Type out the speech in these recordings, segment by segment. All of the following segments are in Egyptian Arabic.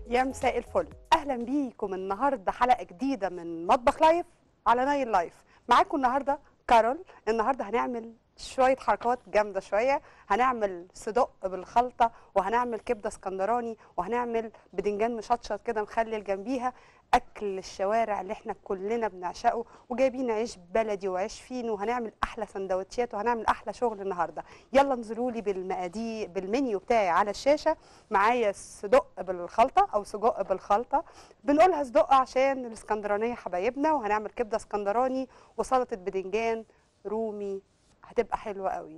يا مساء الفل اهلا بيكم النهارده حلقه جديده من مطبخ لايف على نايل لايف معاكم النهارده كارول النهارده هنعمل شويه حركات جامده شويه هنعمل صدق بالخلطه وهنعمل كبده اسكندراني وهنعمل بدنجان مشطشط كده مخلل جنبيها اكل الشوارع اللي احنا كلنا بنعشقه وجايبين عيش بلدي وعيش فينو وهنعمل احلى سندوتشات وهنعمل احلى شغل النهارده يلا انزلوا لي بالمقادير بالمنيو بتاعي على الشاشه معايا صدق بالخلطه او سجق بالخلطه بنقولها صدق عشان الاسكندرانيه حبايبنا وهنعمل كبده اسكندراني وسلطه بدنجان رومي هتبقى حلوه قوي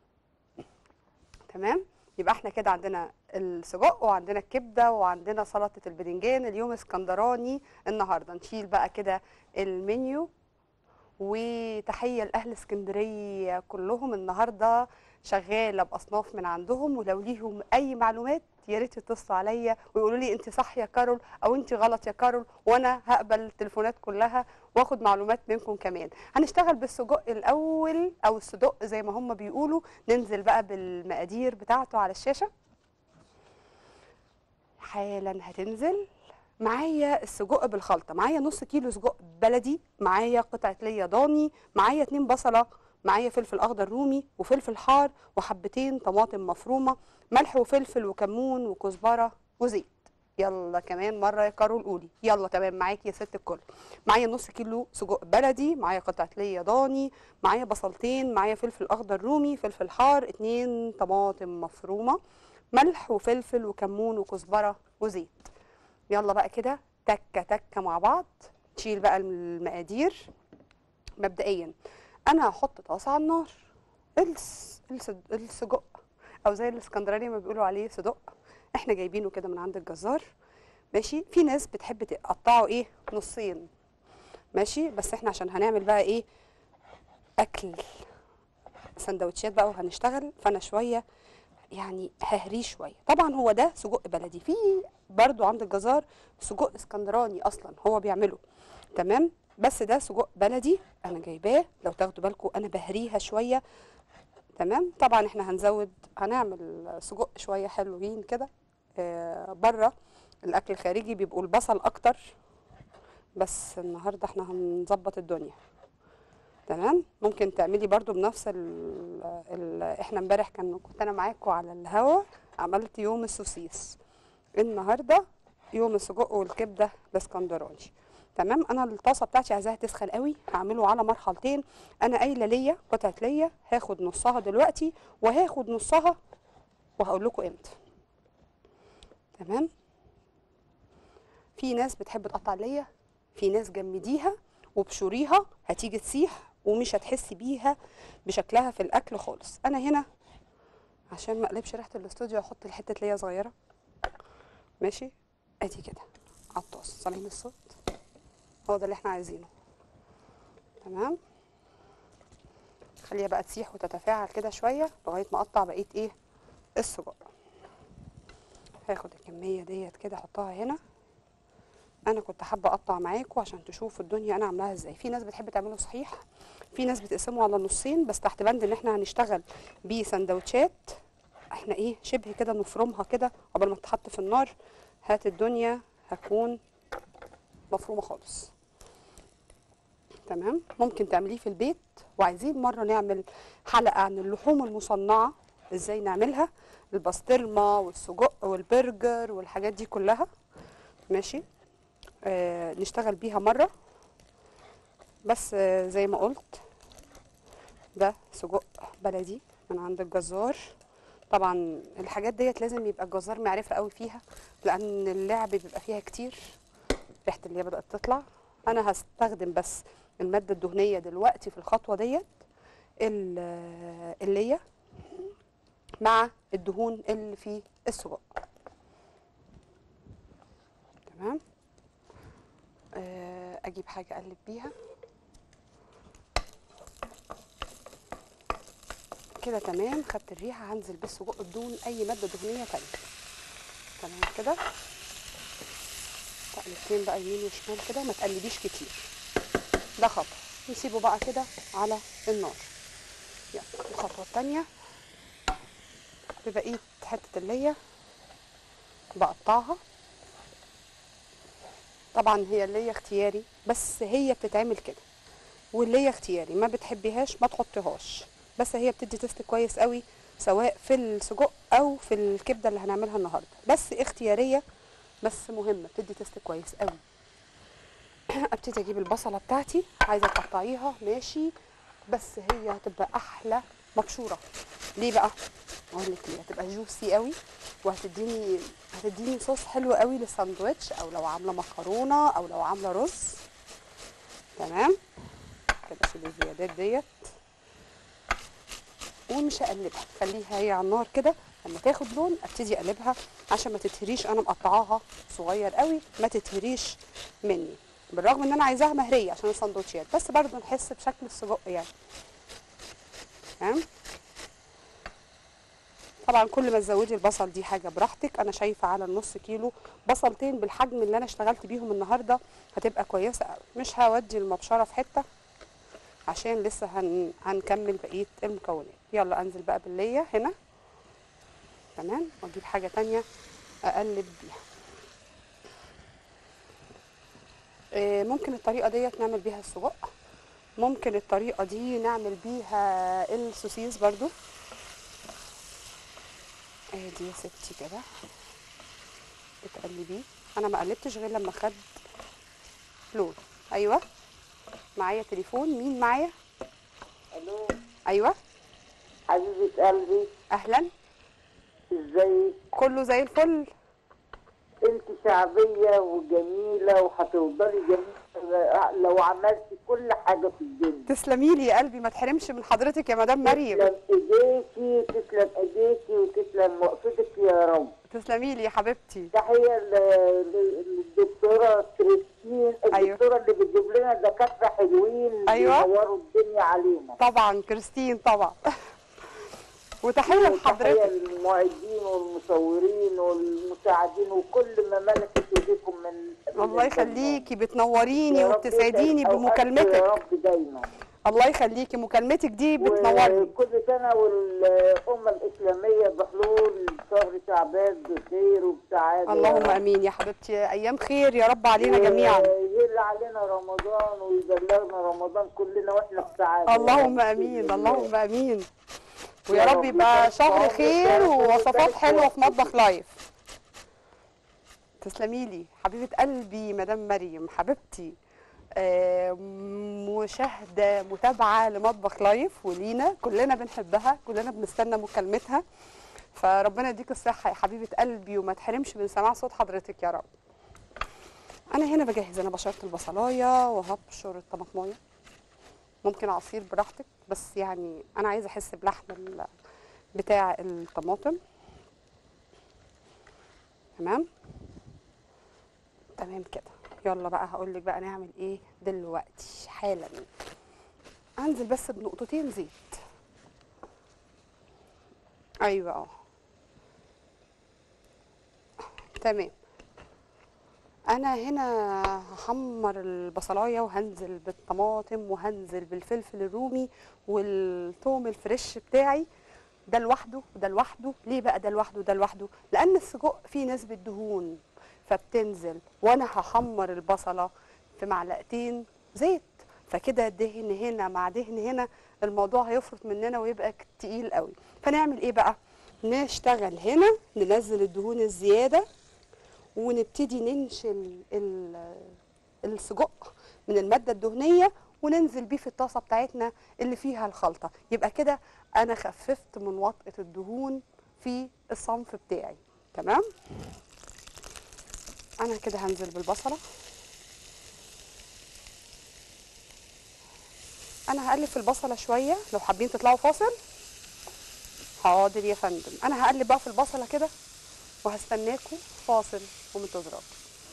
تمام يبقى احنا كده عندنا السجق وعندنا الكبده وعندنا سلطه البدنجان اليوم اسكندراني النهارده نشيل بقى كده المنيو وتحيه لاهل اسكندريه كلهم النهارده شغاله باصناف من عندهم ولو ليهم اي معلومات يا ريت يتصلوا عليا ويقولوا لي انت صح يا كارول او انت غلط يا كارول وانا هقبل التليفونات كلها واخد معلومات منكم كمان هنشتغل بالسجق الاول او الصدق زي ما هم بيقولوا ننزل بقى بالمقادير بتاعته على الشاشه حالا هتنزل معايا السجق بالخلطه معايا نص كيلو سجق بلدي معايا قطعه ليا ضاني معايا اتنين بصله معايا فلفل اخضر رومي وفلفل حار وحبتين طماطم مفرومه ملح وفلفل وكمون وكزبره وزيت يلا كمان مره يا كارول قولي يلا تمام معاكي يا ست الكل معايا نص كيلو سجق بلدي معايا قطعه ليا ضاني معايا بصلتين معايا فلفل اخضر رومي فلفل حار اتنين طماطم مفرومه ملح وفلفل وكمون وكزبره وزيت يلا بقى كده تكه تكه مع بعض نشيل بقى المقادير مبدئيا انا هحط طاسه على النار الس... الس... السجق او زي الاسكندرانيه ما بيقولوا عليه صدق احنا جايبينه كده من عند الجزار ماشي في ناس بتحب تقطعه ايه نصين ماشي بس احنا عشان هنعمل بقى ايه اكل سندوتشات بقى وهنشتغل فانا شويه يعني ههريه شويه طبعا هو ده سجق بلدي في برضو عند الجزار سجق اسكندراني اصلا هو بيعمله تمام بس ده سجق بلدي انا جايباه لو تاخدوا بالكم انا بهريها شويه تمام طبعا احنا هنزود هنعمل سجق شويه حلوين كده آه بره الاكل الخارجي بيبقوا البصل اكتر بس النهارده احنا هنظبط الدنيا تمام ممكن تعملي برضو بنفس ال ال احنا امبارح كان كنت انا معاكم على الهوا عملت يوم السوسيس النهارده يوم السجق والكبده الاسكندراني تمام انا الطاسه بتاعتي عايزاها تسخن قوي هعمله على مرحلتين انا قايله ليا قطعه ليا هاخد نصها دلوقتي وهاخد نصها وهقول لكم امتى تمام في ناس بتحب تقطع ليا في ناس جمديها وبشوريها هتيجي تسيح ومش هتحسي بيها بشكلها في الاكل خالص انا هنا عشان ما اقلبش ريحه الاستوديو احط الحته ليا صغيره ماشي ادي كده على الطاسه سامعين الصوت هو ده اللي احنا عايزينه تمام خليها بقى تسيح وتتفاعل كده شويه لغايه ما اقطع بقيه ايه السجق هاخد الكميه ديت كده احطها هنا انا كنت حابه اقطع معاكم عشان تشوفوا الدنيا انا عاملاها ازاي في ناس بتحب تعمله صحيح في ناس بتقسمه على نصين بس تحت بند ان احنا هنشتغل بيه سندوتشات احنا ايه شبه كده نفرمها كده قبل ما تتحط في النار هات الدنيا هتكون مفرومه خالص تمام ممكن تعمليه في البيت وعايزين مره نعمل حلقه عن اللحوم المصنعه ازاي نعملها البسطرمه والسجق والبرجر والحاجات دي كلها ماشي آه نشتغل بيها مره بس آه زي ما قلت ده سجق بلدي من عند الجزار طبعا الحاجات ديت لازم يبقى الجزار معرفه قوي فيها لان اللعب بيبقى فيها كتير ريحه اللي هي بدات تطلع انا هستخدم بس الماده الدهنيه دلوقتي في الخطوه ديت اللي هي مع الدهون اللي في السجق تمام آه، اجيب حاجه اقلب بيها كده تمام خدت الريحه هنزل بالسجق بدون اي ماده دهنيه تانية تمام كده تقلبتين بقى يمين وشمال كده ما تقلبيش كتير ده خطوه نسيبه بقى كده على النار يلا الخطوه التانية ببقيه حته اللية بقطعها طبعا هي اللي هي اختياري بس هي بتتعمل كده واللي هي اختياري ما بتحبيهاش ما تحطيهاش بس هي بتدي تيست كويس قوي سواء في السجق او في الكبده اللي هنعملها النهارده بس اختياريه بس مهمه بتدي تيست كويس قوي ابتدي اجيب البصله بتاعتي عايزه تقطعيها ماشي بس هي هتبقى احلى مبشوره ليه بقى اقول لك ليه هتبقى جوسي قوي وهتديني هتديني صوص حلو قوي للساندوتش او لو عامله مكرونه او لو عامله رز تمام كده اشيل الزيادات ديت ومش هقلبها خليها هي على النار كده لما تاخد لون ابتدي اقلبها عشان ما تتهريش انا مقطعاها صغير قوي ما تتهريش مني بالرغم ان انا عايزاها مهريه عشان السندوتشات بس برضو نحس بشكل السجق يعني تمام طبعا كل ما تزودي البصل دي حاجه براحتك انا شايفه على النص كيلو بصلتين بالحجم اللي انا اشتغلت بيهم النهارده هتبقى كويسه قوي مش هودي المبشره في حته عشان لسه هن... هنكمل بقيه المكونات يلا انزل بقى بالليه هنا تمام واجيب حاجه تانية اقلب بيها إيه، ممكن الطريقه ديت نعمل بيها السجق ممكن الطريقه دي نعمل بيها السوسيس برضو ادي يا ستي كده بتقلبيه انا ما قلبتش غير لما خد لون ايوه معايا تليفون مين معايا الو ايوه حبيبة قلبي اهلا ازيك كله زي الفل انت شعبية وجميلة وهتفضلي جميلة لو عملتي كل حاجة في الدنيا تسلمي لي يا قلبي ما تحرمش من حضرتك يا مدام مريم تسلم ايديكي تسلم ايديكي وتسلم وقفتك يا رب تسلمي لي يا حبيبتي تحية ل- ل- للدكتورة كريستين أيوة. الدكتورة اللي بتجيب لنا دكاترة حلوين أيوة. بينوروا الدنيا علينا طبعا كريستين طبعا وتحيه تحية لحضرتك للمعدين والمصورين والمساعدين وكل ما ملكت ايديكم من من الله الفنان. يخليكي بتنوريني يا رب وبتسعديني يسعد أوقاتك بمكالمتك يا رب دايما الله يخليكي مكالمتك دي بتنورني وكل سنة والأمة الإسلامية بحلول شهر شعبان بخير وبسعادة اللهم امين يا حبيبتي ايام خير يا رب علينا جميعا يهل علينا رمضان ويبلغنا رمضان كلنا واحنا في سعادة اللهم يا رب امين بإذن اللهم الله. امين ويا يا رب رب يبقى يبارك شهر في خير عمرك ووصفات ويبارك حلوه في في مطبخ لايف تسلمي لي حبيبه قلبي مدام مريم حبيبتي آه، مشاهده متابعه لمطبخ لايف ولينا كلنا بنحبها كلنا بنستنى مكالمتها فربنا يديك الصحه يا حبيبه قلبي وما تحرمش من سماع صوت حضرتك يا رب انا هنا بجهز انا بشرت البصلايه وهبشر الطماطمايه ممكن عصير براحتك بس يعني انا عايزه احس بلحم ال- بتاع الطماطم تمام تمام كده يلا بقى هقول لك بقى نعمل ايه دلوقتي حالا انزل بس بنقطتين زيت ايوه اه تمام انا هنا هحمر البصلايه وهنزل بالطماطم وهنزل بالفلفل الرومي والثوم الفريش بتاعي ده لوحده وده لوحده ليه بقى ده لوحده وده لوحده لان السجق فيه نسبه دهون فبتنزل وانا هحمر البصله في معلقتين زيت فكده دهن هنا مع دهن هنا الموضوع هيفرط مننا ويبقى ك- تقيل قوي فنعمل ايه بقى نشتغل هنا ننزل الدهون الزياده ونبتدي ننشل ال- السجق من المادة الدهنية وننزل بيه في الطاسة بتاعتنا اللي فيها الخلطة يبقى كده أنا خففت من وطأة الدهون في الصنف بتاعي تمام أنا كده هنزل بالبصلة أنا هقلب في البصلة شوية لو حابين تطلعوا فاصل حاضر يا فندم أنا هقلب بقى في البصلة كده وهستناكم فاصل ومنتظراكم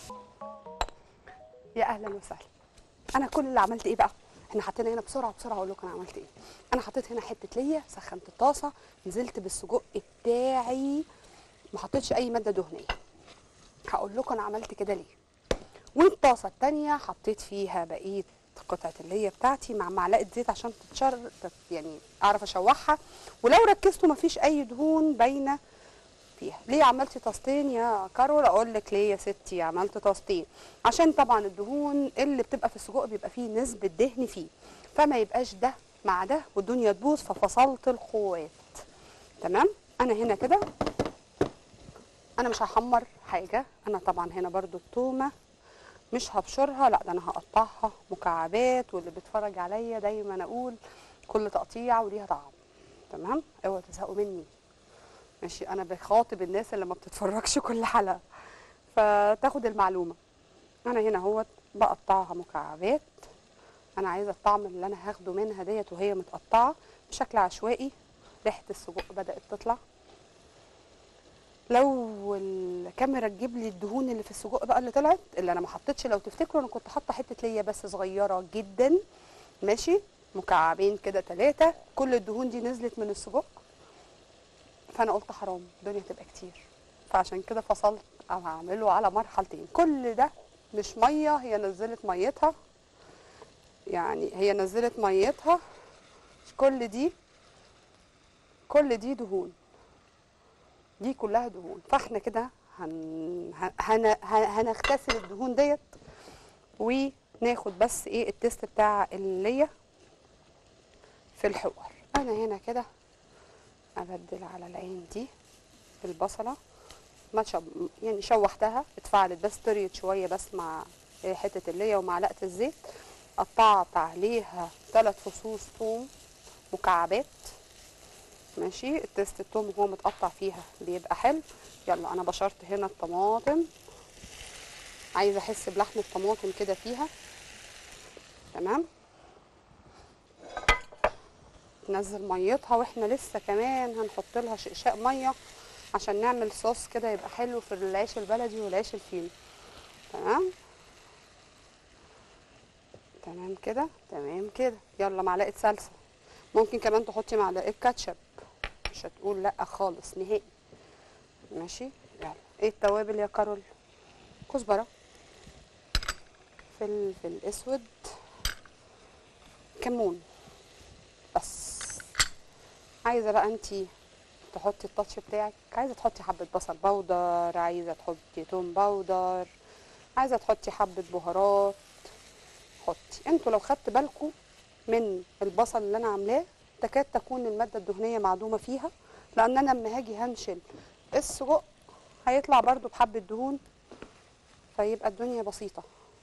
يا اهلا وسهلا انا كل اللي عملت ايه بقى احنا حطينا هنا بسرعه بسرعه اقول لكم انا عملت ايه انا حطيت هنا حته ليا سخنت الطاسه نزلت بالسجق بتاعي ما حطيتش اي ماده دهنيه هقول لكم انا عملت كده ليه والطاسه التانية حطيت فيها بقيه قطعه اللية بتاعتي مع معلقه زيت عشان تتشر تت- يعني اعرف اشوحها ولو ركزتوا مفيش اي دهون باينه فيها ليه عملتي طاستين يا كارول اقول لك ليه يا ستي عملت طاستين عشان طبعا الدهون اللي بتبقى في السجق بيبقى فيه نسبه دهن فيه فما يبقاش ده مع ده والدنيا تبوظ ففصلت الخوات تمام انا هنا كده انا مش هحمر حاجه انا طبعا هنا برضو التومه مش هبشرها لا ده انا هقطعها مكعبات واللي بيتفرج عليا دايما اقول كل تقطيع وليها طعم تمام اوعوا تزهقوا مني ماشي انا بخاطب الناس اللي ما بتتفرجش كل حلقه فتاخد المعلومه انا هنا اهوت بقطعها مكعبات انا عايزه الطعم اللي انا هاخده منها ديت وهي متقطعه بشكل عشوائي ريحه السجق بدات تطلع لو الكاميرا تجيب لي الدهون اللي في السجق بقى اللي طلعت اللي انا ما حطيتش لو تفتكروا انا كنت حاطه حته ليا بس صغيره جدا ماشي مكعبين كده ثلاثه كل الدهون دي نزلت من السجق فانا قلت حرام الدنيا تبقى كتير فعشان كده فصلت او هعمله على مرحلتين كل ده مش ميه هي نزلت ميتها يعني هي نزلت ميتها كل دي كل دي دهون دي كلها دهون فاحنا كده هن... هن... هن... هنغتسل الدهون ديت وناخد بس ايه التست بتاع اللية في الحوار انا هنا كده ابدل على العين دي البصله ما شو... يعني شوحتها اتفعلت بس طريت شويه بس مع حته اللية ومعلقه الزيت قطعت عليها ثلاث فصوص ثوم مكعبات ماشي التست التوم وهو متقطع فيها بيبقى حلو يلا انا بشرت هنا الطماطم عايزه احس بلحم الطماطم كده فيها تمام تنزل ميتها واحنا لسه كمان هنحط لها شقشاق ميه عشان نعمل صوص كده يبقى حلو في العيش البلدي والعيش الفينو تمام تمام كده تمام كده يلا معلقه صلصه ممكن كمان تحطي معلقه كاتشب مش هتقول لا خالص نهائي ماشي يلا ايه التوابل يا كارول كزبره فلفل اسود كمون بس عايزه بقى انتي تحطي التاتش بتاعك عايزه تحطي حبه بصل بودر عايزه تحطي توم بودر عايزه تحطي حبه بهارات حطي انتوا لو خدت بالكم من البصل اللي انا عاملاه تكاد تكون الماده الدهنيه معدومه فيها لان انا لما هاجي هنشل السجق هيطلع برضو بحبه دهون فيبقى الدنيا بسيطه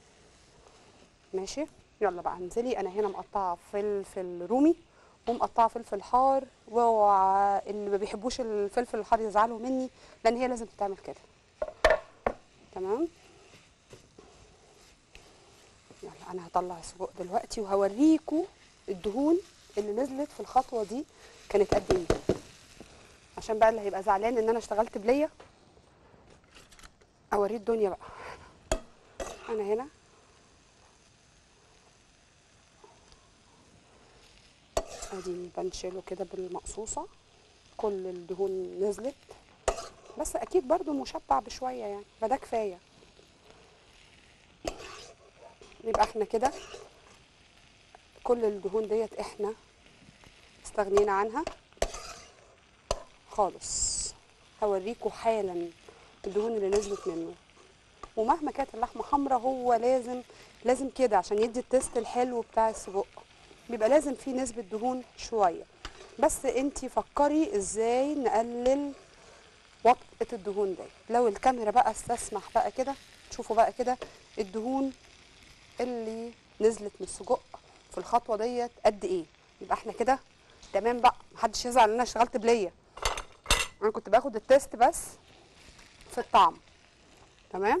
ماشي يلا بقى انزلي انا هنا مقطعه فلفل رومي ومقطعه فلفل حار واللي ما بيحبوش الفلفل الحار يزعلوا مني لان هي لازم تتعمل كده تمام يلا انا هطلع السجق دلوقتي وهوريكم الدهون اللي نزلت في الخطوه دي كانت قد ايه عشان بقى اللي هيبقى زعلان ان انا اشتغلت بلية اوريه الدنيا بقى انا هنا ادي بنشيله كده بالمقصوصه كل الدهون نزلت بس اكيد برضو مشبع بشويه يعني فده كفايه يبقى احنا كده كل الدهون ديت احنا استغنينا عنها خالص هوريكم حالا الدهون اللي نزلت منه ومهما كانت اللحمه حمراء هو لازم لازم كده عشان يدي التست الحلو بتاع السجق بيبقى لازم فيه نسبه دهون شويه بس انتي فكري ازاي نقلل وطأة الدهون دي لو الكاميرا بقى استسمح بقى كده تشوفوا بقى كده الدهون اللي نزلت من السجق في الخطوه ديت قد ايه يبقى احنا كده تمام بقى محدش يزعل ان انا اشتغلت بلية انا كنت باخد التيست بس في الطعم تمام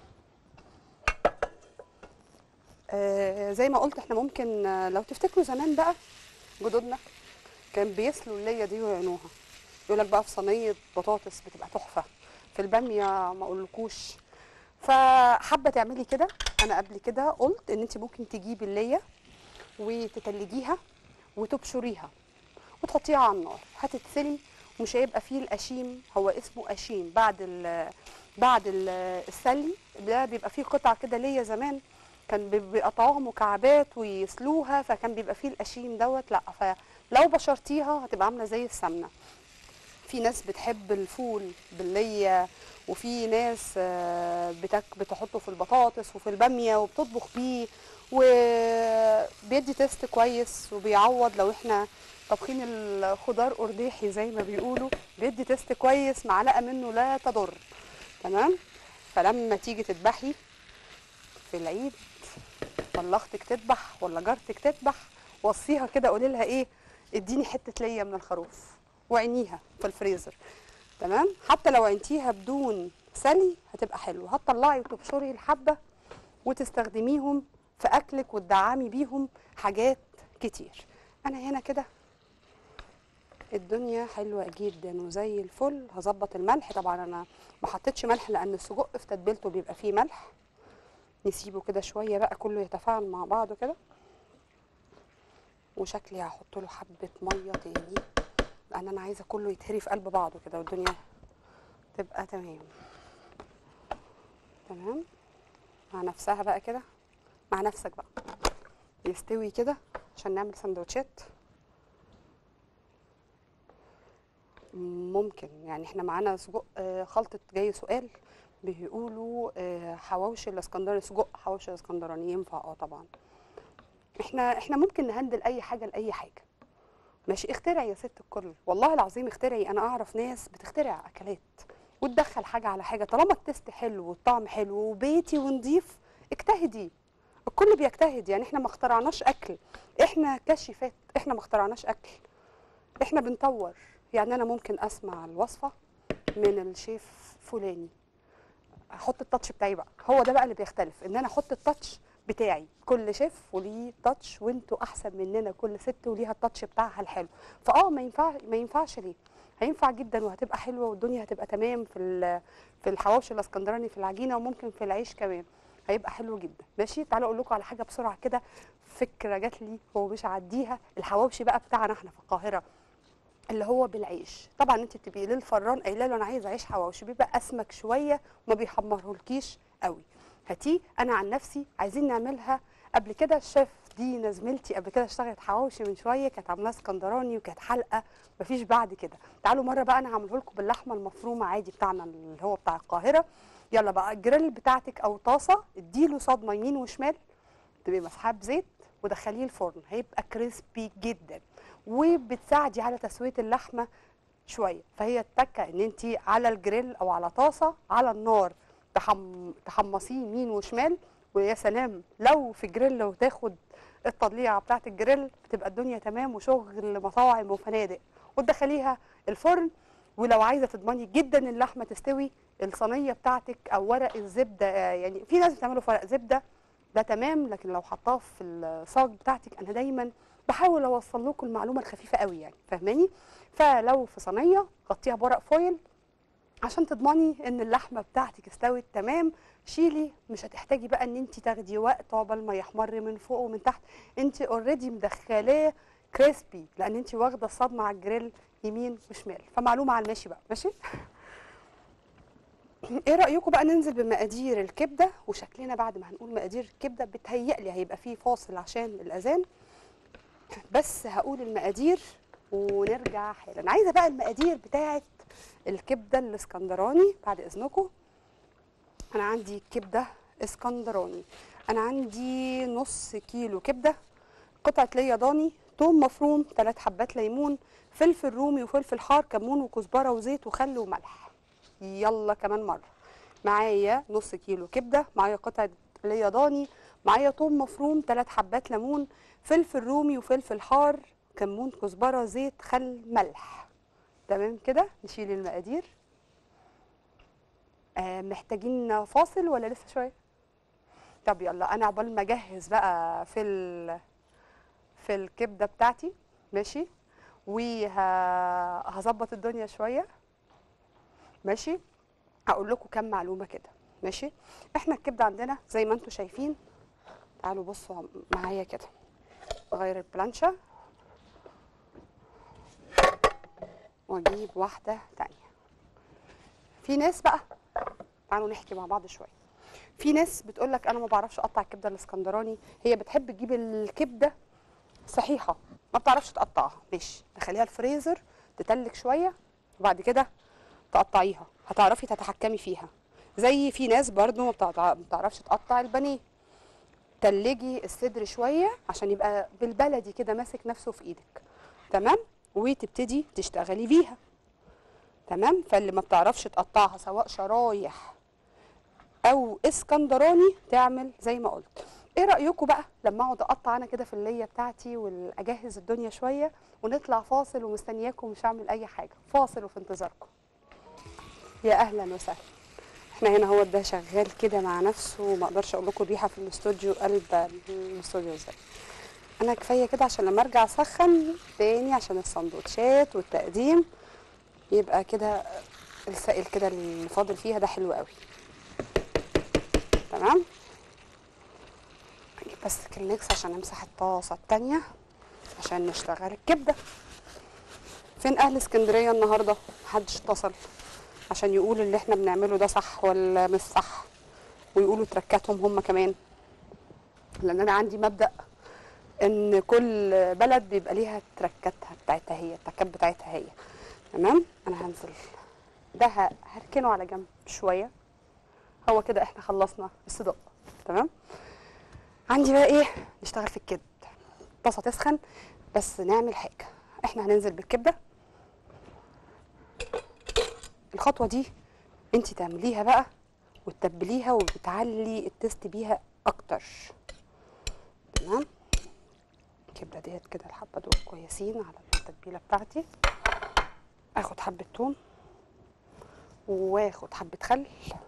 آه زي ما قلت احنا ممكن آه، لو تفتكروا زمان بقى جدودنا كان بيسلوا اللية دي ويعينوها يقول لك بقى في صينيه بطاطس بتبقى تحفه في الباميه ما اقولكوش فحابه تعملي كده انا قبل كده قلت ان انت ممكن تجيبي الليه وتتلجيها وتبشريها وتحطيها على النار هتتسلي ومش هيبقى فيه القشيم هو اسمه قشيم بعد ال بعد ال- السلي ده بيبقى فيه قطع كده ليا زمان كان بي- بيقطعوها مكعبات ويسلوها فكان بيبقى فيه القشيم دوت لا فلو بشرتيها هتبقى عامله زي السمنه في ناس بتحب الفول بالليه وفي ناس آه، بتك بتحطه في البطاطس وفي الباميه وبتطبخ بيه وبيدي تيست كويس وبيعوض لو احنا طابخين الخضار قرديحي زي ما بيقولوا بيدي تيست كويس معلقه منه لا تضر تمام فلما تيجي تذبحي في العيد ولا اختك تذبح ولا جارتك تذبح وصيها كده قولي لها ايه اديني حته ليا من الخروف وعينيها في الفريزر تمام حتى لو عينتيها بدون سلي هتبقى حلوه هتطلعي وتبشري الحبه وتستخدميهم في اكلك وتدعمي بيهم حاجات كتير انا هنا كده الدنيا حلوه جدا وزي الفل هظبط الملح طبعا انا ما حطيتش ملح لان السجق في تتبيلته بيبقى فيه ملح نسيبه كده شويه بقى كله يتفاعل مع بعضه كده وشكلي هحط له حبه ميه تاني لان انا عايزه كله يتهري في قلب بعضه كده والدنيا تبقى تمام تمام مع نفسها بقى كده مع نفسك بقى يستوي كده عشان نعمل سندوتشات ممكن يعني احنا معانا سجق آه، خلطة جاي سؤال بيقولوا آه، حواوشي الاسكندراني سجق حواوشي الاسكندراني ينفع اه طبعا احنا احنا ممكن نهندل اي حاجه لاي حاجه ماشي اخترعي يا ست الكل والله العظيم اخترعي انا اعرف ناس بتخترع اكلات وتدخل حاجه على حاجه طالما التست حلو والطعم حلو وبيتي ونضيف اجتهدي الكل بيجتهد يعني احنا ما اخترعناش اكل احنا كشيفات احنا ما اخترعناش اكل احنا بنطور يعني انا ممكن اسمع الوصفه من الشيف فلاني احط التاتش بتاعي بقى هو ده بقى اللي بيختلف ان انا احط التاتش بتاعي كل شيف وليه تاتش وانتوا احسن مننا كل ست وليها التاتش بتاعها الحلو فاه ما ينفع ما ينفعش ليه هينفع جدا وهتبقى حلوه والدنيا هتبقى تمام في ال- في الحواوشي الاسكندراني في العجينه وممكن في العيش كمان هيبقى حلو جدا ماشي تعالوا اقول لكم على حاجه بسرعه كده فكره جات لي ومش هعديها الحواوشي بقى بتاعنا احنا في القاهره اللي هو بالعيش طبعا انت بتبقي للفران قايله له انا عايزه عيش حواوشي بيبقى اسمك شويه وما بيحمرهولكيش قوي هاتيه انا عن نفسي عايزين نعملها قبل كده الشيف دينا زميلتي قبل كده اشتغلت حواوشي من شويه كانت عاملاه اسكندراني وكانت حلقه مفيش بعد كده تعالوا مره بقى انا هعمله لكم باللحمه المفرومه عادي بتاعنا اللي هو بتاع القاهره يلا بقى الجريل بتاعتك او طاسه اديله صدمه يمين وشمال تبقي مسحاه بزيت ودخليه الفرن هيبقى كريسبي جدا وبتساعدي على تسويه اللحمه شويه فهي التكه ان انت على الجريل او على طاسه على النار تحم... تحمصيه يمين وشمال ويا سلام لو في جريل وتاخد التضليعه بتاعه الجريل بتبقى الدنيا تمام وشغل مطاعم وفنادق وتدخليها الفرن ولو عايزه تضمني جدا اللحمه تستوي الصينيه بتاعتك او ورق الزبده آه، يعني في ناس بتعمله في ورق زبده ده تمام لكن لو حطاه في الصاج بتاعتك انا دايما بحاول اوصل لكم المعلومه الخفيفه قوي يعني فاهماني فلو في صينيه غطيها بورق فويل عشان تضمني ان اللحمه بتاعتك استوت تمام شيلي مش هتحتاجي بقى ان انت تاخدي وقت عقبال ما يحمر من فوق ومن تحت انت اوريدي مدخلاه كريسبي لان انت واخده الصدمه على الجريل يمين وشمال فمعلومه على الماشي بقى ماشي ايه رايكم بقى ننزل بمقادير الكبده وشكلنا بعد ما هنقول مقادير الكبده بتهيألي هيبقى فيه فاصل عشان الاذان بس هقول المقادير ونرجع حالا عايزه بقى المقادير بتاعه الكبده الاسكندراني بعد اذنكم انا عندي كبده اسكندراني انا عندي نص كيلو كبده قطعه ليا ضاني توم مفروم ثلاث حبات ليمون فلفل رومي وفلفل حار كمون وكزبره وزيت وخل وملح يلا كمان مره معايا نص كيلو كبده معايا قطعه ليا ضاني معايا توم مفروم ثلاث حبات ليمون فلفل رومي وفلفل حار كمون كزبره زيت خل ملح تمام كده نشيل المقادير آه محتاجين فاصل ولا لسه شويه طب يلا انا عقبال ما اجهز بقى في ال... في الكبده بتاعتي ماشي وهظبط الدنيا شويه ماشي هقول لكم كام معلومه كده ماشي احنا الكبده عندنا زي ما انتم شايفين تعالوا بصوا معايا كده اغير البلانشا واجيب واحده تانية في ناس بقى تعالوا نحكي مع بعض شويه في ناس بتقول لك انا ما بعرفش اقطع الكبده الاسكندراني هي بتحب تجيب الكبده صحيحه ما بتعرفش تقطعها ماشي تخليها الفريزر تتلج شويه وبعد كده تقطعيها هتعرفي تتحكمي فيها زي في ناس برضو ما بتقطع- ما بتعرفش تقطع البانيه تلجي الصدر شويه عشان يبقى بالبلدي كده ماسك نفسه في ايدك تمام وتبتدي تشتغلي بيها تمام فاللي ما بتعرفش تقطعها سواء شرايح او اسكندراني تعمل زي ما قلت ايه رايكم بقى لما اقعد اقطع انا كده في الليه بتاعتي واجهز الدنيا شويه ونطلع فاصل ومستنياكم مش هعمل اي حاجه فاصل وفي انتظاركم يا اهلا وسهلا احنا هنا هو ده شغال كده مع نفسه وما اقدرش اقول لكم الريحه في الاستوديو قلب الاستوديو ازاي انا كفايه كده عشان لما ارجع اسخن تاني عشان السندوتشات والتقديم يبقى كده السائل كده اللي فاضل فيها ده حلو قوي تمام اجيب بس كلينكس عشان امسح الطاسه التانيه عشان نشتغل الكبده فين اهل اسكندريه النهارده محدش اتصل عشان يقول اللي احنا بنعمله ده صح ولا مش صح ويقولوا تركاتهم هم كمان لان انا عندي مبدا ان كل بلد بيبقى ليها تركاتها بتاعتها هي التركات بتاعتها هي تمام انا هنزل ده ه- هركنه على جنب شويه هو كده احنا خلصنا الصدق تمام عندي بقى ايه نشتغل في الكبد طاسه تسخن بس نعمل حاجه احنا هننزل بالكبده الخطوه دي انت تعمليها بقى وتتبليها وبتعلي التست بيها اكتر تمام الكبده ديت كده الحبه دول كويسين على التتبيله بتاعتي اخد حبه توم واخد حبه خل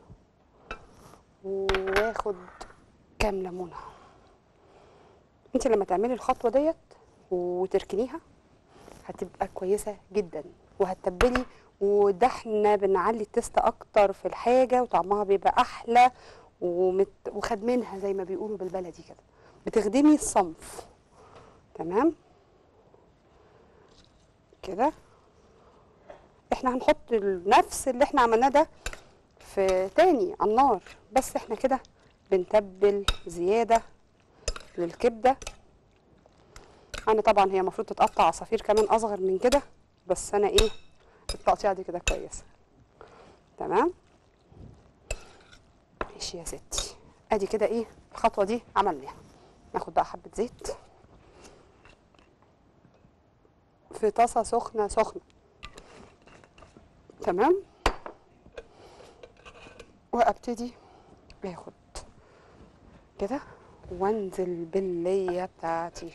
واخد كام ليمونه انت لما تعملي الخطوه ديت وتركنيها هتبقى كويسه جدا وهتتبلي وده احنا بنعلي التست اكتر في الحاجه وطعمها بيبقى احلى ومت... وخدمينها زي ما بيقولوا بالبلدي كده بتخدمي الصنف تمام كده احنا هنحط ال- نفس اللي احنا عملناه ده في تاني على النار بس احنا كده بنتبل زياده للكبده انا طبعا هي المفروض تتقطع عصافير كمان اصغر من كده بس انا ايه التقطيعه دي كده كويسه تمام ماشي يا ستي ادي كده ايه الخطوه دي عملناها ناخد بقى حبه زيت في طاسه سخنه سخنه تمام وابتدي اخد كده وانزل بالليه بتاعتي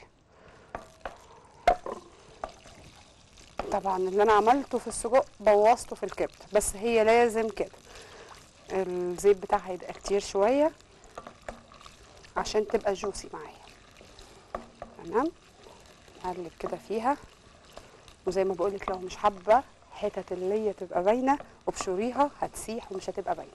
طبعا اللي انا عملته في السجق بوظته في الكبده بس هي لازم كده الزيت بتاعها يبقى كتير شويه عشان تبقى جوسي معايا تمام اقلب كده فيها وزي ما بقولك لو مش حابه حتت اللي هي تبقى باينه وبشوريها هتسيح ومش هتبقى باينه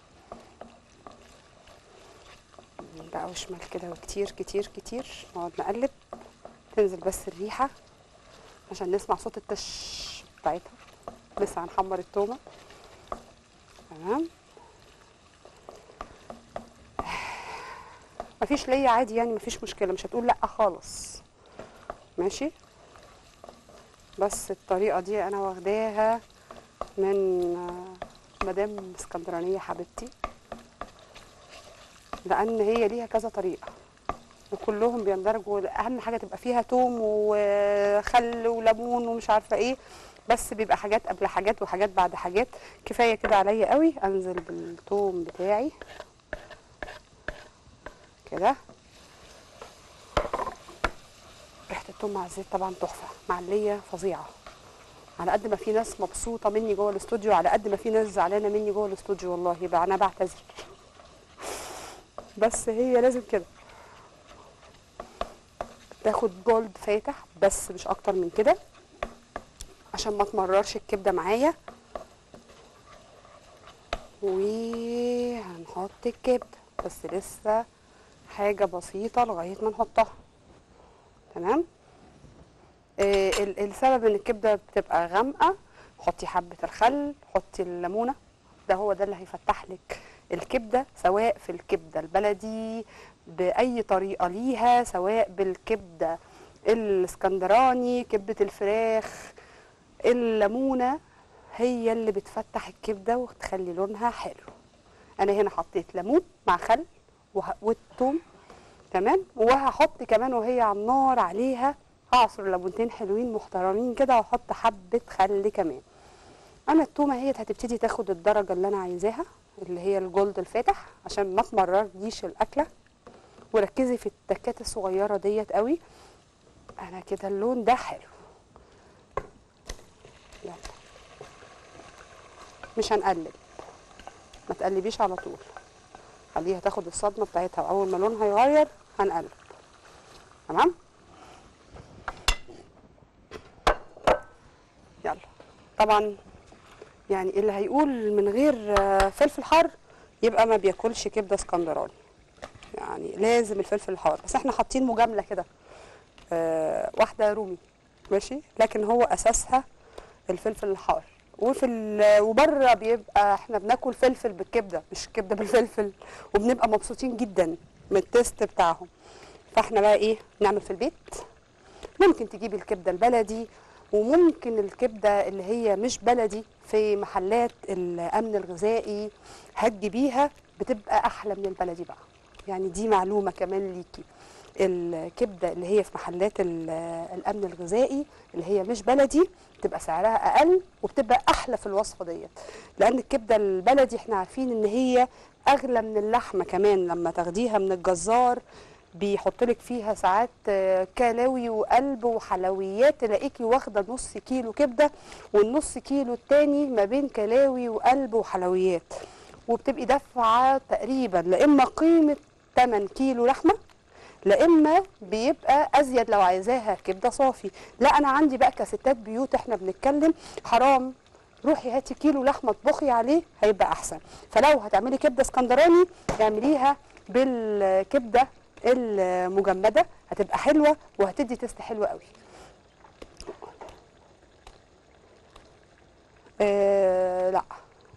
بقى وشمال كده وكتير كتير كتير نقعد نقلب تنزل بس الريحه عشان نسمع صوت التش بتاعتها لسه هنحمر التومه تمام مفيش ليا عادي يعني مفيش مشكله مش هتقول لا خالص ماشي بس الطريقه دي انا واخداها من آه، مدام اسكندرانيه حبيبتي لان هي ليها كذا طريقه وكلهم بيندرجوا اهم حاجه تبقى فيها توم وخل وليمون ومش عارفه ايه بس بيبقى حاجات قبل حاجات وحاجات بعد حاجات كفايه كده عليا قوي انزل بالثوم بتاعي كده ريحه الثوم مع الزيت طبعا تحفه معليه فظيعه على قد ما في ناس مبسوطه مني جوه الاستوديو على قد ما في ناس زعلانه مني جوه الاستوديو والله يبقى انا بعتذر بس هي لازم كده تاخد جولد فاتح بس مش اكتر من كده عشان ما تمررش الكبده معايا وهنحط الكبده بس لسه حاجه بسيطه لغايه ما نحطها تمام آه ال- السبب ان الكبده بتبقى غامقه حطي حبه الخل حطي الليمونه ده هو ده اللي هيفتح لك الكبده سواء في الكبده البلدي باي طريقه ليها سواء بالكبده الاسكندراني كبده الفراخ الليمونه هي اللي بتفتح الكبده وتخلي لونها حلو انا هنا حطيت ليمون مع خل وه- والثوم تمام وهحط كمان وهي على النار عليها هعصر ليمونتين حلوين محترمين كده واحط حبه خل كمان انا التومه هي هتبتدي تاخد الدرجه اللي انا عايزاها اللي هي الجولد الفاتح عشان ما تمررليش الاكله وركزي في التكات الصغيره ديت قوي انا كده اللون ده حلو يلا مش هنقلب ما تقلبيش على طول خليها تاخد الصدمه بتاعتها واول ما لونها يغير هنقلب تمام يلا طبعا يعني اللي هيقول من غير آه، فلفل حار يبقى ما بياكلش كبده اسكندراني يعني لازم الفلفل الحار بس احنا حاطين مجامله كده آه، واحده رومي ماشي لكن هو اساسها الفلفل الحار وفي ال- وبره بيبقى احنا بناكل فلفل بالكبده مش كبده بالفلفل وبنبقى مبسوطين جدا من التيست بتاعهم فاحنا بقى ايه نعمل في البيت ممكن تجيبي الكبده البلدي وممكن الكبده اللي هي مش بلدي في محلات الامن الغذائي هتجيبيها بتبقى احلى من البلدي بقى يعني دي معلومه كمان ليكي الكبده اللي هي في محلات ال- الامن الغذائي اللي هي مش بلدي بتبقى سعرها اقل وبتبقى احلى في الوصفه ديت لان الكبده البلدي احنا عارفين ان هي اغلى من اللحمه كمان لما تاخديها من الجزار بيحط لك فيها ساعات آه، كلاوي وقلب وحلويات تلاقيكي واخده نص كيلو كبده والنص كيلو التاني ما بين كلاوي وقلب وحلويات وبتبقي دافعه تقريبا لا اما قيمه 8 كيلو لحمه لا اما بيبقى ازيد لو عايزاها كبده صافي لا انا عندي بقى كستات بيوت احنا بنتكلم حرام روحي هاتي كيلو لحمه اطبخي عليه هيبقى احسن فلو هتعملي كبده اسكندراني اعمليها بالكبده المجمده هتبقى حلوه وهتدي تست حلو قوي آه لا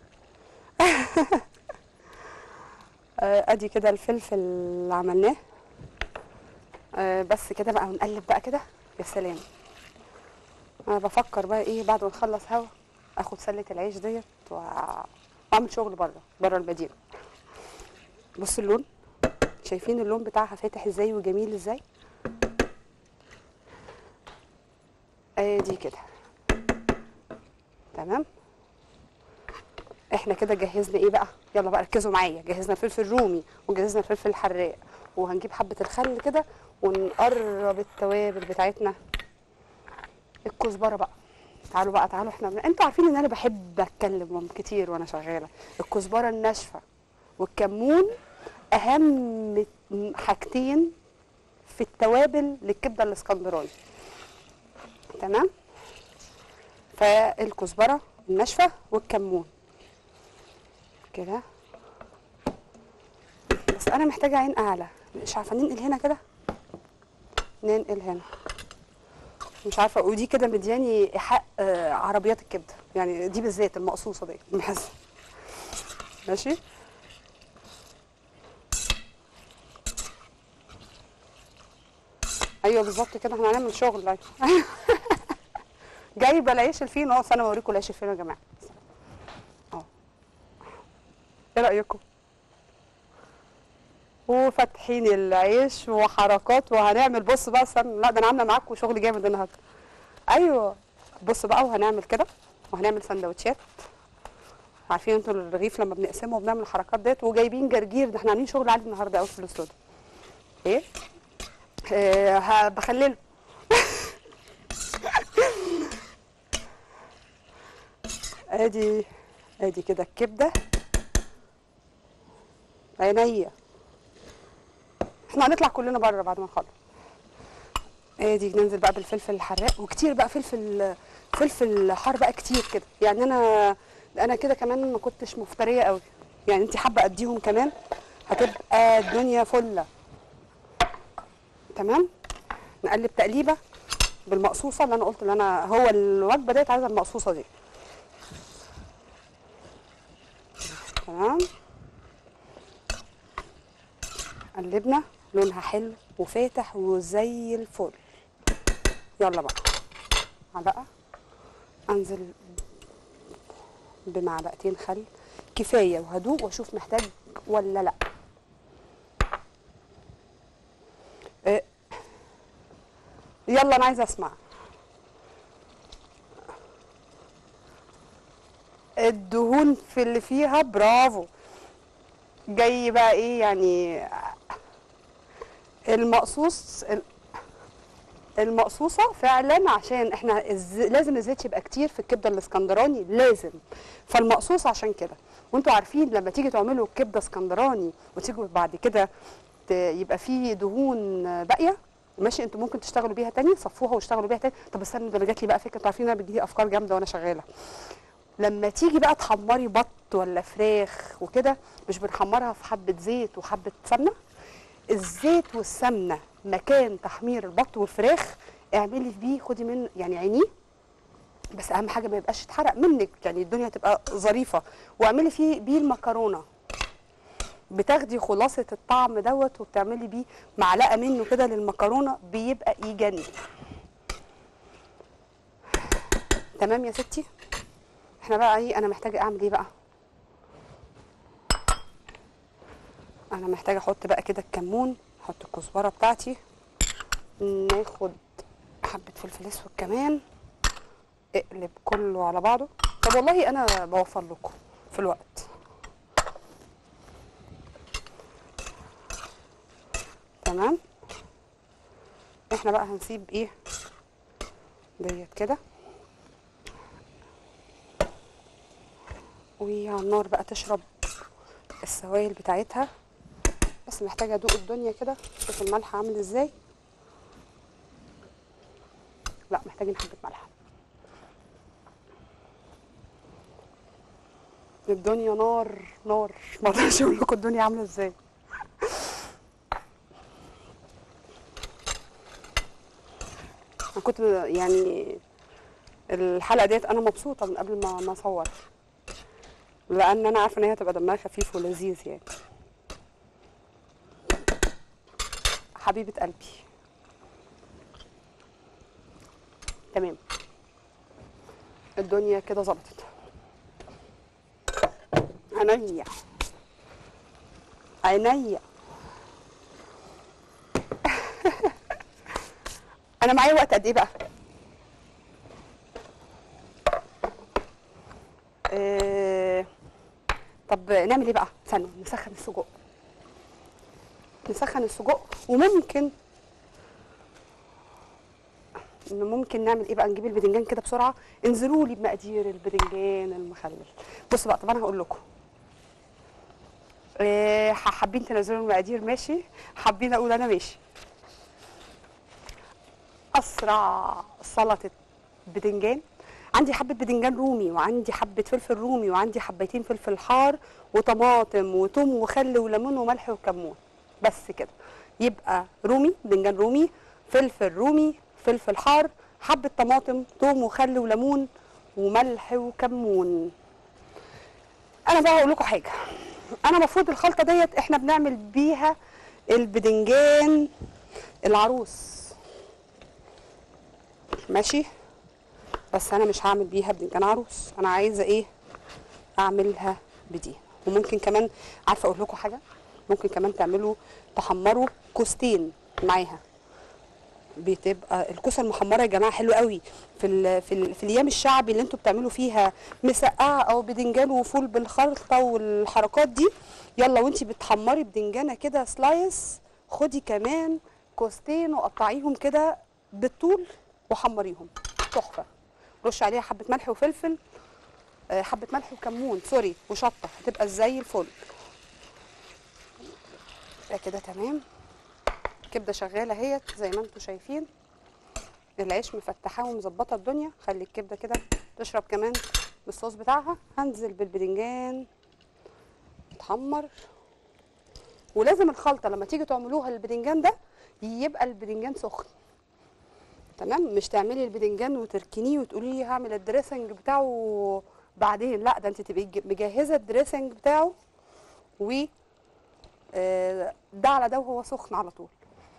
آه ادي كده الفلفل اللي عملناه آه بس كده بقى ونقلب بقى كده يا سلام انا بفكر بقى ايه بعد ما نخلص هوا اخد سله العيش ديت وأ- واعمل شغل بره بره المدينه بصوا اللون شايفين اللون بتاعها فاتح ازاي وجميل ازاي ادي كده تمام احنا كده جهزنا ايه بقى يلا بقى ركزوا معايا جهزنا فلفل رومي وجهزنا فلفل حراق وهنجيب حبه الخل كده ونقرب التوابل بتاعتنا الكزبره بقى تعالوا بقى تعالوا احنا انتوا عارفين ان انا بحب اتكلم كتير وانا شغاله الكزبره الناشفه والكمون اهم حاجتين في التوابل للكبده الاسكندراني تمام فالكزبره الناشفه والكمون كده بس انا محتاجه عين اعلى مش عارفه ننقل هنا كده ننقل هنا مش عارفه ودي كده مدياني ايحاء آه، عربيات الكبده يعني دي بالذات المقصوصه دي بحس ماشي ايوه بالظبط كده احنا هنعمل شغل أيوة. جايبه العيش الفينو اهو انا اوريكم العيش الفينو يا جماعه اهو ايه رايكم وفاتحين العيش وحركات وهنعمل بص بقى استنى لا ده انا عامله معاكم شغل جامد النهارده ايوه بص بقى وهنعمل كده وهنعمل سندوتشات عارفين انتوا الرغيف لما بنقسمه وبنعمل الحركات ديت وجايبين جرجير ده احنا عاملين شغل عالي النهارده قوي في الاستوديو ايه آه ه- بخلله ادي ادي كده الكبده عينيا احنا هنطلع كلنا بره بعد ما نخلص ادي ننزل بقى بالفلفل الحراق وكتير بقى فلفل فلفل حار بقى كتير كده يعني انا انا كده كمان ما كنتش مفتريه قوي يعني انت حابه اديهم كمان هتبقى الدنيا فله تمام نقلب تقليبه بالمقصوصه اللي انا قلت اللي انا هو الوجبه ديت عايزه المقصوصه دي تمام قلبنا لونها حلو وفاتح وزي الفل يلا بقى معلقه انزل بمعلقتين خل كفايه وهدوق واشوف محتاج ولا لا آه، يلا انا عايزه اسمع الدهون في اللي فيها برافو جاي بقى ايه يعني المقصوص المقصوصه فعلا عشان احنا الز... لازم الزيت يبقى كتير في الكبده الاسكندراني لازم فالمقصوص عشان كده وانتوا عارفين لما تيجي تعملوا كبده اسكندراني وتيجوا بعد كده ت... يبقى فيه دهون باقيه ماشي انتوا ممكن تشتغلوا بيها تاني صفوها واشتغلوا بيها تاني طب استنى ده انا جات لي بقى فكره انتوا عارفين انا بتجيلي افكار جامده وانا شغاله لما تيجي بقى تحمري بط ولا فراخ وكده مش بنحمرها في حبه زيت وحبه سمنه الزيت والسمنه مكان تحمير البط والفراخ اعملي بيه خدي من يعني عينيه بس اهم حاجه ما يبقاش اتحرق منك يعني الدنيا تبقى ظريفه واعملي فيه بيه المكرونه بتاخدي خلاصه الطعم دوت وبتعملي بيه معلقه منه كده للمكرونه بيبقى يجنن تمام يا ستي احنا بقى ايه انا محتاجه اعمل ايه بقى انا محتاجه احط بقى كده الكمون احط الكزبره بتاعتي ناخد حبه فلفل اسود كمان اقلب كله على بعضه طب والله انا بوفر لكم في الوقت تمام احنا بقى هنسيب ايه ديت كده وعلى النار بقى تشرب السوائل بتاعتها بس محتاجه ادوق الدنيا كده شوف الملح عامل ازاي لا محتاجين حبه ملح الدنيا نار نار ما اقدرش اقول لكم الدنيا عامله ازاي انا كنت يعني الحلقه ديت انا مبسوطه من قبل ما ما اصور لان انا عارفه ان هي هتبقى دمها خفيف ولذيذ يعني حبيبه قلبي تمام الدنيا كده ظبطت عينيا عينيا انا معايا وقت قد ايه بقى آه، طب نعمل ايه بقى استنوا نسخن السجق نسخن السجق وممكن إن ممكن نعمل ايه بقى نجيب البدنجان كده بسرعه انزلوا لي بمقادير البدنجان المخلل بصوا بقى طب انا هقول لكم إيه حابين تنزلوا المقادير ماشي حابين اقول انا ماشي اسرع سلطه بدنجان عندي حبه بدنجان رومي وعندي حبه فلفل رومي وعندي حبتين فلفل حار وطماطم وتوم وخل وليمون وملح وكمون بس كده يبقى رومي بدنجان رومي فلفل رومي فلفل حار حبه طماطم توم وخل وليمون وملح وكمون انا بقى هقول لكم حاجه انا المفروض الخلطه ديت احنا بنعمل بيها البدنجان العروس ماشي بس انا مش هعمل بيها بدنجان عروس انا عايزه ايه اعملها بدي وممكن كمان عارفه اقول لكم حاجه ممكن كمان تعملوا تحمروا كوستين معاها بتبقى الكوسه المحمره يا جماعه حلوه قوي في ال في, ال في الايام الشعبي اللي انتوا بتعملوا فيها مسقعه او بدنجان وفول بالخلطه والحركات دي يلا وانتي بتحمري بدنجانه كده سلايس خدي كمان كوستين وقطعيهم كده بالطول وحمريهم تحفه رش عليها حبه ملح وفلفل آه، حبه ملح وكمون سوري وشطه هتبقى زي الفل ده كده تمام الكبده شغاله اهيت زي ما انتم شايفين العيش مفتحاه ومظبطه الدنيا خلي الكبده كده تشرب كمان بالصوص بتاعها هنزل بالبدنجان يتحمر ولازم الخلطه لما تيجي تعملوها البدنجان ده يبقى البدنجان سخن تمام مش تعملي البدنجان وتركنيه وتقولي لي هعمل الدريسنج بتاعه بعدين لا ده انت تبقي ج- مجهزه الدريسنج بتاعه و آه، ده على ده وهو سخن على طول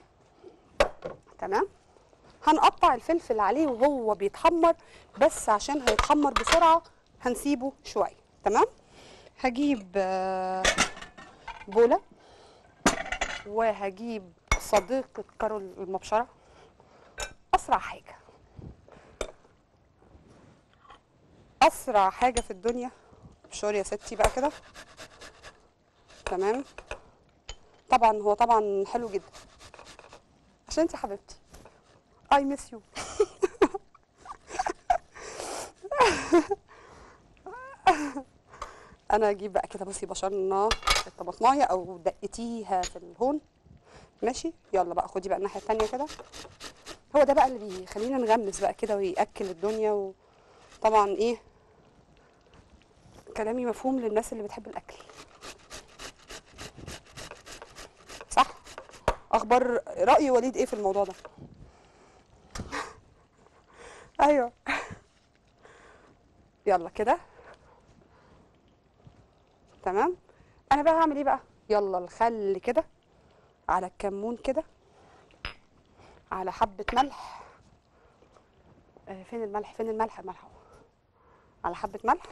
تمام هنقطع الفلفل عليه وهو بيتحمر بس عشان هيتحمر بسرعه هنسيبه شويه تمام هجيب آه، بوله وهجيب صديقة كارول المبشرة أسرع حاجة أسرع حاجة في الدنيا ابشري يا ستي بقى كده تمام طبعا هو طبعا حلو جدا عشان انت حبيبتي اي ميس يو انا اجيب بقى كده بصي بشرنا الطماطمايه او دقتيها في الهون ماشي يلا بقى خدي بقى الناحيه التانية كده هو ده بقى اللي بيخلينا نغمس بقى كده ويأكل الدنيا وطبعا ايه كلامي مفهوم للناس اللي بتحب الاكل صح اخبار راي وليد ايه في الموضوع ده ايوه يلا كده تمام انا بقى هعمل ايه بقى يلا الخل كده على الكمون كده على حبه ملح آه، فين الملح فين الملح الملح أهو. على حبه ملح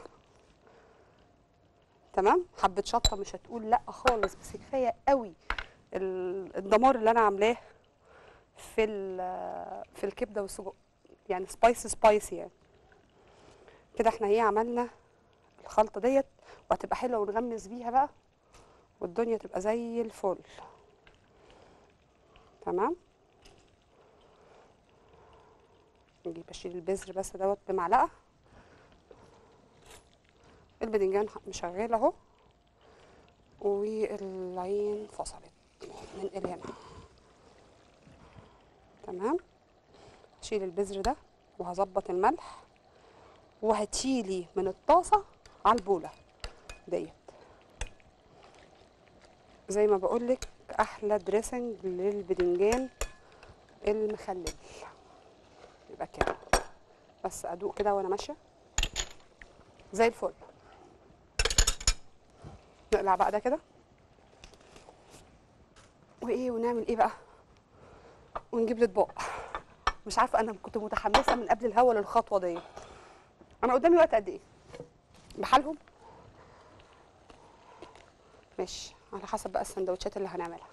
تمام حبه شطه مش هتقول لا خالص بس كفايه قوي ال- الدمار اللي انا عاملاه في ال- في الكبده والسجق يعني سبايسي سبايسي يعني كده احنا ايه عملنا الخلطه ديت وهتبقى حلوه ونغمس بيها بقى والدنيا تبقى زي الفل تمام نجيب اشيل البذر بس دوت بمعلقه البدنجان مشغله اهو والعين فصلت ننقل هنا تمام هشيل البذر ده وهظبط الملح وهتشيلي من الطاسه على البوله ديت زي ما بقولك احلى دريسنج للبدنجان المخلل يبقى كده بس ادوق كده وانا ماشيه زي الفل نقلع بقى ده كده وايه ونعمل ايه بقى ونجيب الاطباق مش عارفه انا كنت متحمسه من قبل الهوا للخطوه دي انا قدامي وقت قد ايه بحالهم ماشي على حسب بقى السندوتشات اللي هنعملها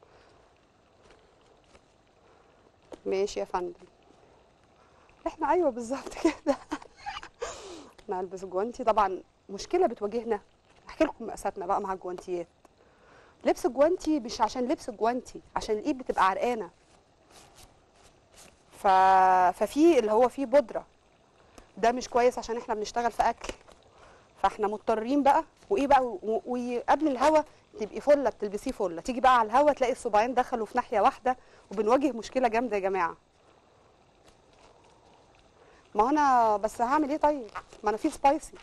ماشي يا فندم احنا ايوه بالظبط كده انا هلبس جوانتي طبعا مشكله بتواجهنا احكي لكم مقاساتنا بقى مع الجوانتيات لبس الجوانتي مش عشان لبس الجوانتي عشان الايد بتبقى عرقانه ف... ففي اللي هو فيه بودره ده مش كويس عشان احنا بنشتغل في اكل فاحنا مضطرين بقى وايه بقى و- وقبل الهوا تبقي فله بتلبسيه فله تيجي بقى على الهوا تلاقي الصباعين دخلوا في ناحيه واحده وبنواجه مشكله جامده يا جماعه ما هو انا بس هعمل ايه طيب ما انا في سبايسي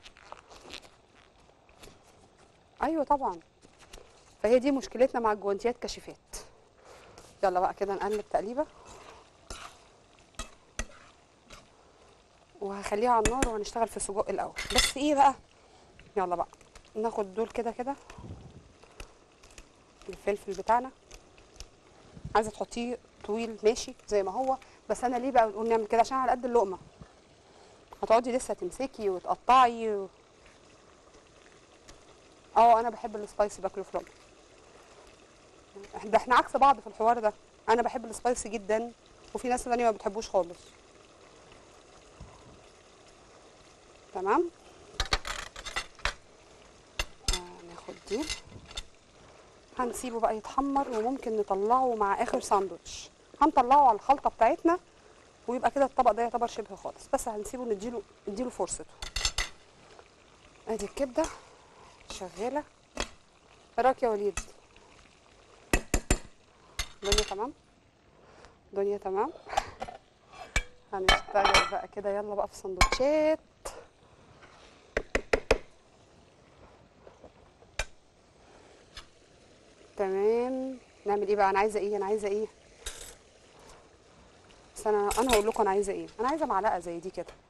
ايوه طبعا فهي دي مشكلتنا مع الجوانتيات كشفات يلا بقى كده نقلب تقليبه وهخليها على النار وهنشتغل في السجق الاول بس ايه بقى يلا بقى ناخد دول كده كده الفلفل بتاعنا عايزه تحطيه طويل ماشي زي ما هو بس انا ليه بقى بنقول نعمل كده عشان على قد اللقمه هتقعدي لسه تمسكي وتقطعي و... اه انا بحب السبايسي باكله في لقمه ده احنا عكس بعض في الحوار ده انا بحب السبايسي جدا وفي ناس تانية ما بتحبوش خالص تمام آه ناخد دي هنسيبه بقى يتحمر وممكن نطلعه مع اخر ساندوتش هنطلعه على الخلطه بتاعتنا ويبقى كده الطبق ده يعتبر شبه خالص بس هنسيبه نديله نديله فرصته ادي الكبده شغاله ايه رايك يا وليد الدنيا تمام الدنيا تمام هنشتغل بقى كده يلا بقى في سندوتشات تمام نعمل ايه بقى انا عايزه ايه انا عايزه ايه بس انا انا هقول لكم انا عايزه ايه انا عايزه معلقه زي دي كده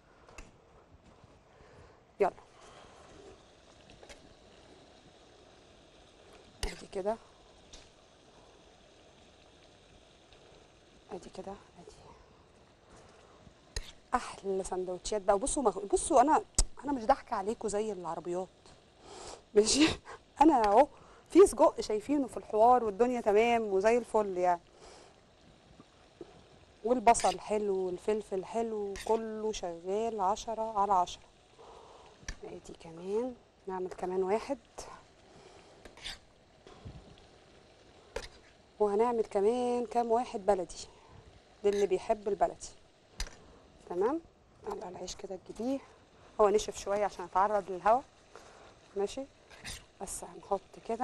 يلا ادي كده ادي كده ادي احلى سندوتشات بقى بصوا مغ... بصوا انا انا مش ضحكه عليكم زي العربيات ماشي انا اهو في سجق شايفينه في الحوار والدنيا تمام وزي الفل يعني والبصل حلو والفلفل حلو كله شغال عشرة على عشرة ادي كمان نعمل كمان واحد وهنعمل كمان كام واحد بلدي للي بيحب البلدي تمام على العيش كده تجيبيه هو نشف شويه عشان اتعرض للهواء ماشي بس هنحط كده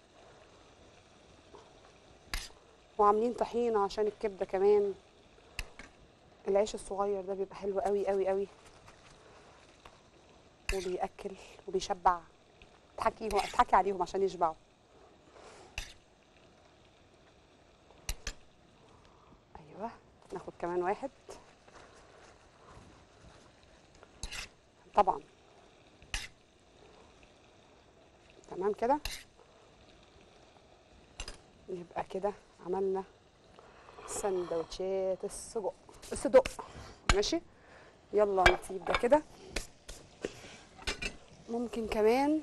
وعاملين طحينه عشان الكبده كمان العيش الصغير ده بيبقى حلو قوي قوي قوي وبياكل وبيشبع اضحكي اضحكي عليهم عشان يشبعوا ايوه ناخد كمان واحد طبعا تمام كده يبقى كده عملنا سندوتشات السجق الصدق ماشي يلا نسيب ده كده ممكن كمان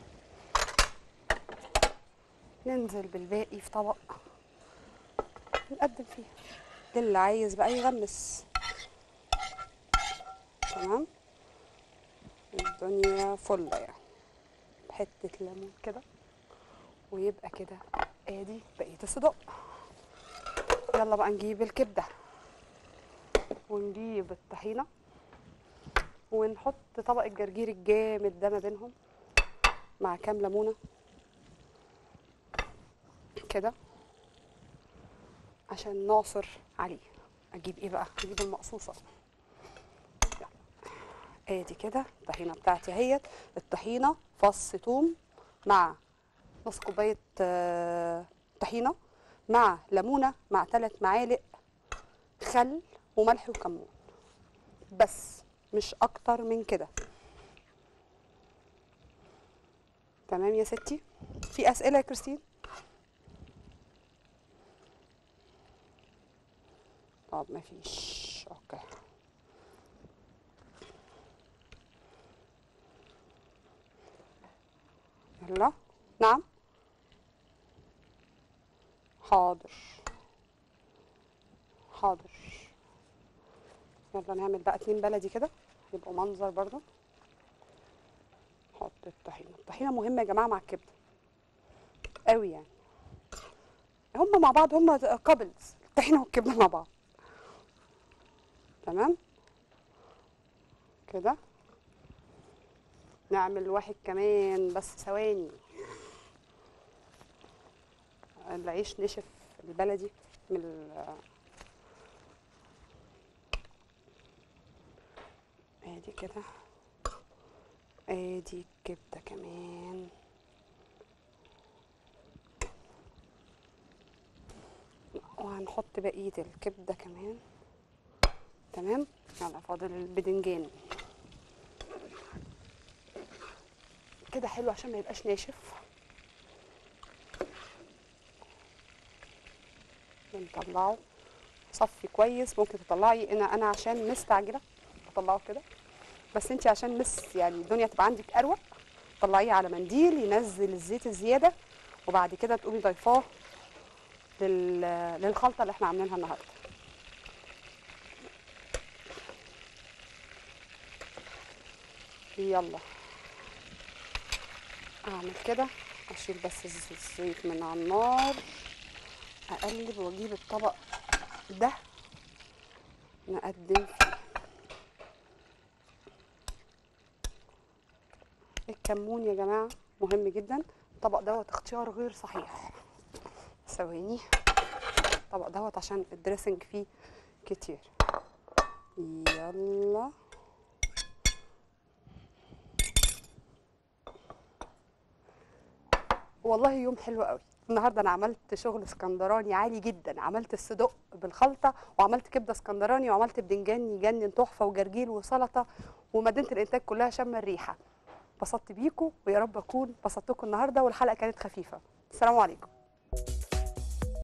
ننزل بالباقي في طبق نقدم فيه للي عايز بقى يغمس تمام الدنيا فله يعني بحته ليمون كده ويبقى كده ادي بقيه الصدق يلا بقى نجيب الكبده ونجيب الطحينه ونحط طبق الجرجير الجامد ده ما بينهم مع كام ليمونه كده عشان نعصر عليه اجيب ايه بقى اجيب المقصوصه يلا. ادي كده الطحينه بتاعتي اهيت الطحينه فص ثوم مع نص كوبايه آه، طحينه مع ليمونه مع ثلاث معالق خل وملح وكمون بس مش اكتر من كده تمام يا ستي في اسئله يا كريستين طب مفيش اوكي يلا نعم حاضر حاضر يلا نعمل بقى اتنين بلدي كده يبقوا منظر برضو نحط الطحينه الطحينه مهمه يا جماعه مع الكبده قوي يعني هم مع بعض هم كابلز الطحينه والكبده مع بعض تمام كده نعمل واحد كمان بس ثواني العيش نشف البلدي من ال- ادي كده ادي الكبده كمان وهنحط بقيه الكبده كمان تمام يلا فاضل البدنجان كده حلو عشان ما يبقاش ناشف بنطلعه صفي كويس ممكن تطلعي انا انا عشان مستعجله بطلعه كده بس انت عشان مس يعني الدنيا تبقى عندك اروق طلعيه على منديل ينزل الزيت الزياده وبعد كده تقومي ضيفاه لل... للخلطه اللي احنا عاملينها النهارده يلا اعمل كده اشيل بس الز- الزيت من على النار اقلب واجيب الطبق ده نقدم فيه الكمون يا جماعه مهم جدا الطبق دوت اختيار غير صحيح ثواني الطبق دوت عشان الدريسنج فيه كتير يلا والله يوم حلو قوي النهارده انا عملت شغل اسكندراني عالي جدا عملت الصدق بالخلطه وعملت كبده اسكندراني وعملت بدنجان يجنن تحفه وجرجير وسلطه ومدينه الانتاج كلها شم الريحه بسطت بيكم ويا رب اكون بسطتكم النهارده والحلقه كانت خفيفه السلام عليكم